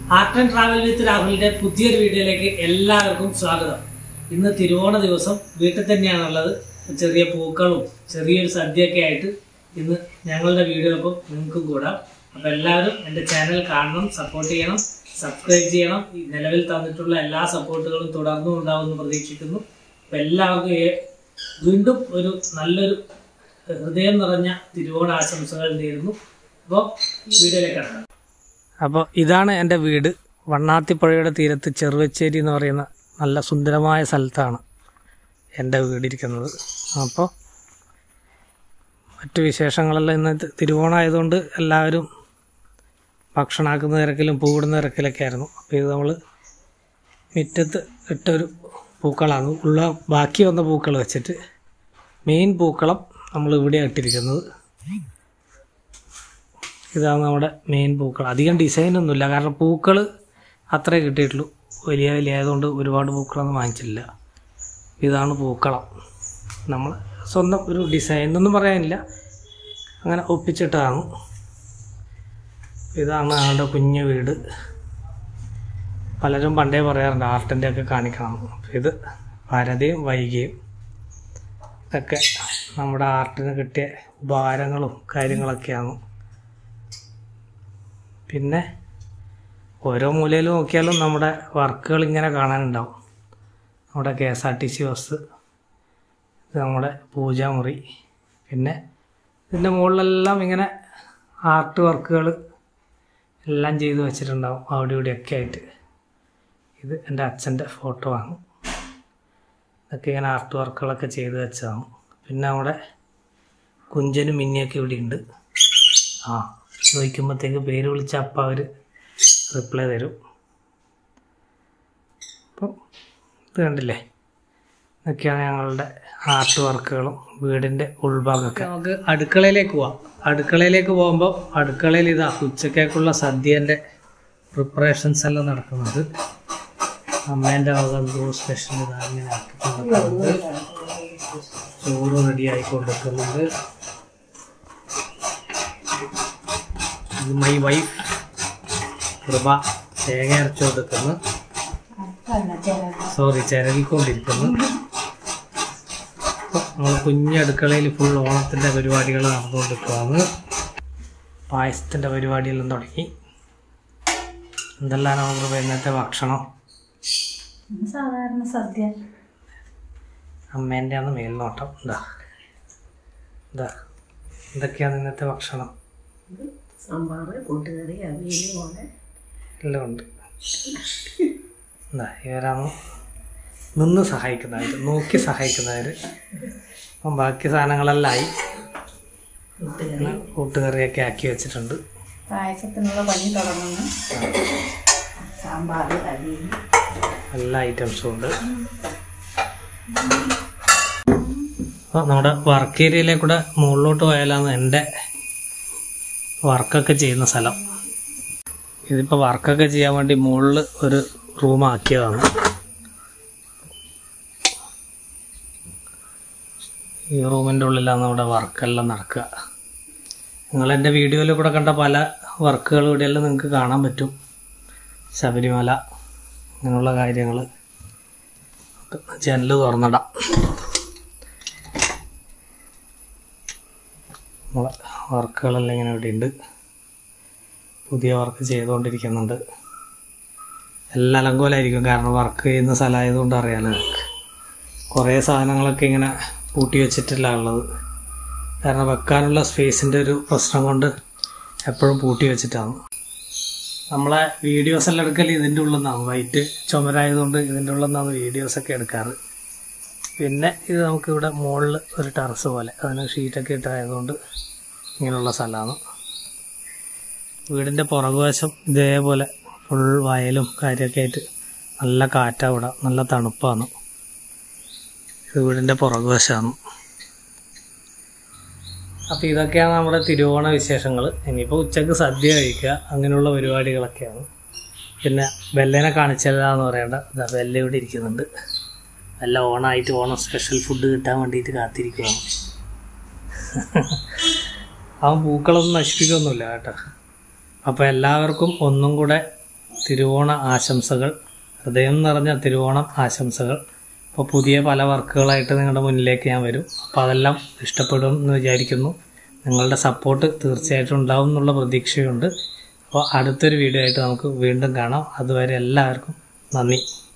art and travel with രാഹുലിന്റെ പുതിയൊരു വീഡിയോയിലേക്ക് എല്ലാവർക്കും സ്വാഗതം ഇന്ന് തിരുവോണ ദിവസം വീട്ടിൽ തന്നെയാണുള്ളത് ചെറിയ പൂക്കളും ചെറിയൊരു സദ്യയൊക്കെ ആയിട്ട് ഇന്ന് ഞങ്ങളുടെ വീഡിയോടൊപ്പം നിങ്ങൾക്കും കൂടാം അപ്പോൾ എല്ലാവരും എൻ്റെ ചാനൽ കാണണം സപ്പോർട്ട് ചെയ്യണം സബ്സ്ക്രൈബ് ചെയ്യണം ഈ നിലവിൽ തന്നിട്ടുള്ള എല്ലാ സപ്പോർട്ടുകളും തുടർന്നും ഉണ്ടാവുമെന്ന് പ്രതീക്ഷിക്കുന്നു അപ്പോൾ എല്ലാവർക്കും ഏ- വീണ്ടും ഒരു നല്ലൊരു ഹൃദയം നിറഞ്ഞ തിരുവോണ ആശംസകൾ നേരുന്നു അപ്പോൾ വീഡിയോയിലേക്ക് കടക്കാം അപ്പോൾ ഇതാണ് എൻ്റെ വീട് വണ്ണാത്തിപ്പുഴയുടെ തീരത്ത് ചെറുവച്ചേരി എന്ന് പറയുന്ന നല്ല സുന്ദരമായ സ്ഥലത്താണ് എൻ്റെ വീടിരിക്കുന്നത് അപ്പോൾ മറ്റു വിശേഷങ്ങളെല്ലാം ഇന്ന് തി- തിരുവോണമായതുകൊണ്ട് എല്ലാവരും ഭക്ഷണമാക്കുന്ന തിരക്കിലും പൂവിടുന്ന തിരക്കിലൊക്കെ ആയിരുന്നു അപ്പോൾ ഇത് നമ്മൾ മുറ്റത്ത് ഇട്ടൊരു പൂക്കളാണ് ഉള്ള ബാക്കി വന്ന പൂക്കൾ വെച്ചിട്ട് മെയിൻ പൂക്കളം നമ്മൾ ഇവിടെ ഇട്ടിരിക്കുന്നത് ഇതാണ് നമ്മുടെ മെയിൻ പൂക്കൾ അധികം ഡിസൈനൊന്നുമില്ല കാരണം പൂക്കൾ അത്രേ കിട്ടിയിട്ടുള്ളൂ വലിയ വലിയ ആയതുകൊണ്ട് ഒരുപാട് പൂക്കളൊന്നും വാങ്ങിച്ചില്ല ഇതാണ് പൂക്കളം നമ്മൾ സ്വന്തം ഒരു ഡിസൈൻ എന്നൊന്നും പറയാനില്ല അങ്ങനെ ഒപ്പിച്ചിട്ടാണ് ഇതാണ് ഞങ്ങളുടെ കുഞ്ഞു വീട് പലരും പണ്ടേ പറയാറുണ്ട് ആർട്ടിൻ്റെ ഒക്കെ കാണിക്കണം ഇത് ഭാരതയും വൈകിയും ഇതൊക്കെ നമ്മുടെ ആർട്ടിന് കിട്ടിയ ഉപഹാരങ്ങളും കാര്യങ്ങളൊക്കെയാണ് പിന്നെ ഓരോ മൂലയിൽ നോക്കിയാലും നമ്മുടെ വർക്കുകൾ ഇങ്ങനെ കാണാനുണ്ടാവും നമ്മുടെ K S R T C bus ഇത് നമ്മുടെ പൂജാമുറി പിന്നെ ഇതിൻ്റെ മുകളിലെല്ലാം ഇങ്ങനെ ആർട്ട് വർക്കുകൾ എല്ലാം ചെയ്ത് വെച്ചിട്ടുണ്ടാവും അവിടെ ഇവിടെയൊക്കെ ആയിട്ട് ഇത് എൻ്റെ അച്ഛൻ്റെ ഫോട്ടോ ആണ് ഇതൊക്കെ ഇങ്ങനെ ആർട്ട് വർക്കുകളൊക്കെ ചെയ്ത് വെച്ചതാണ് പിന്നെ നമ്മുടെ കുഞ്ചനും മിന്നിയൊക്കെ ഇവിടെ ഉണ്ട് ആ ചോദിക്കുമ്പോഴത്തേക്ക് പേര് വിളിച്ച അപ്പം അവർ റിപ്ലൈ തരും അപ്പം ഇത് കണ്ടില്ലേ ഇതൊക്കെയാണ് ഞങ്ങളുടെ ആർട്ട് വർക്കുകളും വീടിൻ്റെ ഉൾഭാഗമൊക്കെ നമുക്ക് അടുക്കളയിലേക്ക് പോവാം അടുക്കളയിലേക്ക് പോകുമ്പോൾ അടുക്കളയിൽ ഇതാ ഉച്ചക്കേക്കുള്ള സദ്യേൻ്റെ പ്രിപ്പറേഷൻസ് എല്ലാം നടക്കുന്നത് അമ്മേൻ്റെ വക എന്തോ സ്പെഷ്യൽ ഇതാ ഇങ്ങനെ ആക്കിക്കൊണ്ടിരിക്കുന്നുണ്ട് ചോറ് റെഡി ആയിക്കൊണ്ടിരിക്കുന്നുണ്ട് ഇത് മൈ വൈഫ് കൃപ തേങ്ങ അരച്ചു കൊടുക്കുന്നു സോറി ചിരകിക്കൊണ്ടിരിക്കുന്നു നമ്മൾ കുഞ്ഞടുക്കളയിൽ ഫുൾ ഓണത്തിൻ്റെ പരിപാടികൾ നടന്നുകൊണ്ടിരിക്കുകയാണ് പായസത്തിൻ്റെ പരിപാടിയെല്ലാം തുടങ്ങി എന്തെല്ലാം നമുക്ക് ഇന്നത്തെ ഭക്ഷണം സാധാരണ സദ്യ അമ്മേൻ്റെ ആണ് മേൽനോട്ടം എന്താ എന്താ എന്തൊക്കെയാണ് ഇന്നത്തെ ഭക്ഷണം സാമ്പാറ് കൂട്ടുകറി അവിയൽ പോലെ എല്ലാം ഉണ്ട് എന്താ ഇവരാണ് നിന്ന് സഹായിക്കുന്നവർ നോക്കി സഹായിക്കുന്നവർ അപ്പം ബാക്കി സാധനങ്ങളെല്ലാം ആയി കൂട്ടുകറി കൂട്ടുകറിയൊക്കെ ആക്കി വെച്ചിട്ടുണ്ട് പായസത്തിനുള്ള പണി തുടങ്ങുന്നു സാമ്പാർ അവിയൽ എല്ലാ ഐറ്റംസും ഉണ്ട് അപ്പോൾ നമ്മുടെ വർക്ക് ഏരിയയിലേക്കൂടെ മുകളിലോട്ട് പോയാലാണ് എൻ്റെ വർക്കൊക്കെ ചെയ്യുന്ന സ്ഥലം ഇതിപ്പോൾ വർക്കൊക്കെ ചെയ്യാൻ വേണ്ടി മുകളിൽ ഒരു റൂം ആക്കിയതാണ് ഈ റൂമിൻ്റെ ഉള്ളിലാണ് നമ്മുടെ വർക്കെല്ലാം നടക്കുക നിങ്ങൾ എൻ്റെ വീഡിയോയിൽ കൂടെ കണ്ട പല വർക്കുകളും ഇവിടെയെല്ലാം നിങ്ങൾക്ക് കാണാൻ പറ്റും ശബരിമല അങ്ങനെയുള്ള കാര്യങ്ങൾ ജനൽ തുറന്നിടാം നമ്മളെ വർക്കുകളെല്ലാം ഇങ്ങനെ ഇവിടെ ഉണ്ട് പുതിയ വർക്ക് ചെയ്തുകൊണ്ടിരിക്കുന്നുണ്ട് എല്ലാം അലങ്കോലായിരിക്കും കാരണം വർക്ക് ചെയ്യുന്ന സ്ഥലമായതുകൊണ്ട് അറിയാലോ നിങ്ങൾക്ക് കുറേ സാധനങ്ങളൊക്കെ ഇങ്ങനെ പൂട്ടി വെച്ചിട്ടില്ല ഉള്ളത് കാരണം വെക്കാനുള്ള സ്പേസിൻ്റെ ഒരു പ്രശ്നം കൊണ്ട് എപ്പോഴും പൂട്ടി വെച്ചിട്ടാണ് നമ്മളെ വീഡിയോസ് എല്ലാം എടുക്കൽ ഇതിൻ്റെ ഉള്ളിൽ നിന്നാണ് വൈറ്റ് ചുമരായതുകൊണ്ട് ഇതിൻ്റെ ഉള്ളിൽ നിന്നാണ് വീഡിയോസൊക്കെ എടുക്കാറ് പിന്നെ ഇത് നമുക്കിവിടെ മുകളിൽ ഒരു ടെറസ് പോലെ അതിന് ഷീറ്റൊക്കെ ഇട്ടായതുകൊണ്ട് ഇങ്ങനെയുള്ള സ്ഥലമാണ് വീടിൻ്റെ പുറകുവശം ഇതേപോലെ ഫുൾ വയലും കാര്യമൊക്കെ ആയിട്ട് നല്ല കാറ്റാണ് ഇവിടെ നല്ല തണുപ്പാണ് ഇത് വീടിൻ്റെ പുറകുവശമാണ് അപ്പോൾ ഇതൊക്കെയാണ് നമ്മുടെ തിരുവോണ വിശേഷങ്ങൾ ഇനിയിപ്പോൾ ഉച്ചക്ക് സദ്യ കഴിക്കുക അങ്ങനെയുള്ള പരിപാടികളൊക്കെയാണ് പിന്നെ ബെല്ലിനെ കാണിച്ചല്ലാന്ന് പറയേണ്ട ഇതാ ബെല്ല ഇവിടെ ഇരിക്കുന്നുണ്ട് നല്ല ഓണമായിട്ട് ഓണം സ്പെഷ്യൽ ഫുഡ് കിട്ടാൻ വേണ്ടിയിട്ട് കാത്തിരിക്കുകയാണ് അവൻ പൂക്കളൊന്നും നശിപ്പിക്കൊന്നുമില്ല കേട്ടോ അപ്പോൾ എല്ലാവർക്കും ഒന്നും കൂടെ തിരുവോണ ആശംസകൾ ഹൃദയം നിറഞ്ഞ തിരുവോണം ആശംസകൾ അപ്പോൾ പുതിയ പല വർക്കുകളായിട്ട് നിങ്ങളുടെ മുന്നിലേക്ക് ഞാൻ വരും അപ്പോൾ അതെല്ലാം ഇഷ്ടപ്പെടും എന്ന് വിചാരിക്കുന്നു നിങ്ങളുടെ സപ്പോർട്ട് തീർച്ചയായിട്ടും ഉണ്ടാവും എന്നുള്ള പ്രതീക്ഷയുണ്ട് അപ്പോൾ അടുത്തൊരു വീഡിയോ ആയിട്ട് നമുക്ക് വീണ്ടും കാണാം അതുവരെ എല്ലാവർക്കും നന്ദി